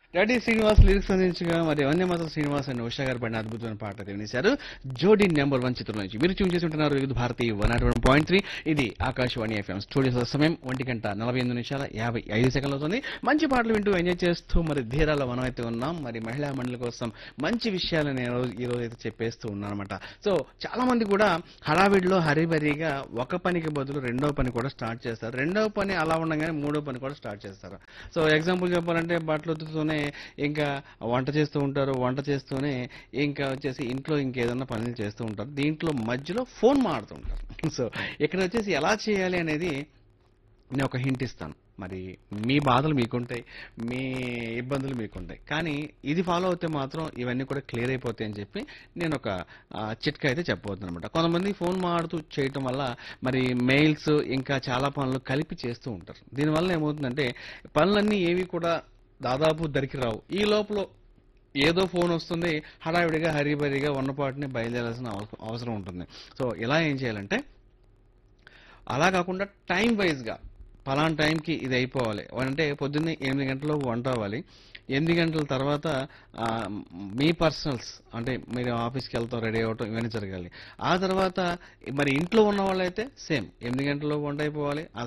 Reddy Srinivas lyrics అందించగా మరి వందేమాత Srinivas and Usha గారు పడిన అద్భుతమైన పాట అయితే వినేశారు జోడీ నెంబర్ వన్ చిత్రం నుంచి మీరు చూసి చేసి ఉంటున్నారు Vividh Bharati one nought one point three ఇది ఆకాశవాణి ఎఫ్ఎం స్టూడియో సమయం ఒంటి గంట నలభై ఎనిమిది నిమిషాల యాభై ఐదు సెకండ్లు అవుతుంది మంచి పాటలు వింటూ ఎంజాయ్ చేస్తూ మరి ధీరాలో మనం అయితే ఉన్నాం మరి మహిళా మండలి కోసం మంచి విషయాలు నేను రోజు- ఈ రోజు అయితే చెప్పేస్తూ ఉన్నాను అనమాట సో చాలా మంది కూడా హడావిడిలో హరిబరిగా ఒక పనికి బదులు రెండో పని కూడా స్టార్ట్ చేస్తారు రెండో పని అలా ఉండగానే మూడో పని కూడా స్టార్ట్ చేస్తారు సో ఎగ్జాంపుల్ చెప్పాలంటే బట్టలు ఉతుకుతూనే ఇంకా వంట చేస్తూ ఉంటారు వంట చేస్తూనే ఇంకా వచ్చేసి ఇంట్లో ఇంకేదన్నా పనులు చేస్తూ ఉంటారు దీంట్లో మధ్యలో ఫోన్ మాడుతూ ఉంటారు సో ఇక్కడ వచ్చేసి ఎలా చేయాలి అనేది నేను ఒక హింట్ ఇస్తాను మరి మీ బాధలు మీకుంటాయి మీ ఇబ్బందులు మీకుంటాయి కానీ ఇది ఫాలో అవుతే మాత్రం ఇవన్నీ కూడా క్లియర్ అయిపోతాయి అని చెప్పి నేను ఒక ఆ, చిట్కా అయితే చెప్పబోతున్నాను అనమాట కొంతమంది ఫోన్ మాడుతూ చేయటం వల్ల మరి మెయిల్స్ ఇంకా చాలా పనులు కలిపి చేస్తూ ఉంటారు దీనివల్ల ఏమవుతుందంటే పనులన్నీ ఏవి కూడా దాదాపు దరికి రావు ఈ లోపల ఏదో ఫోన్ వస్తుంది హడావిడిగా హరిబరిగా ఉన్నపాటిని బయలుదేరాల్సిన అవస- అవసరం ఉంటుంది సో ఇలా ఏం చేయాలంటే అలా కాకుండా టైం వైజ్గా పలానా టైంకి ఇది అయిపోవాలి అంటే పొద్దున్నే ఎనిమిది గంటల్లో వంట అవ్వాలి ఎనిమిది గంటల తర్వాత ఆ, మీ పర్సనల్స్ అంటే మీరు ఆఫీస్కి వెళ్తాం రెడీ అవ్వటం ఇవన్నీ జరగాలి ఆ తర్వాత మరి ఇంట్లో ఉన్న వాళ్ళైతే సేమ్ ఎనిమిది గంటల్లో వంట అయిపోవాలి ఆ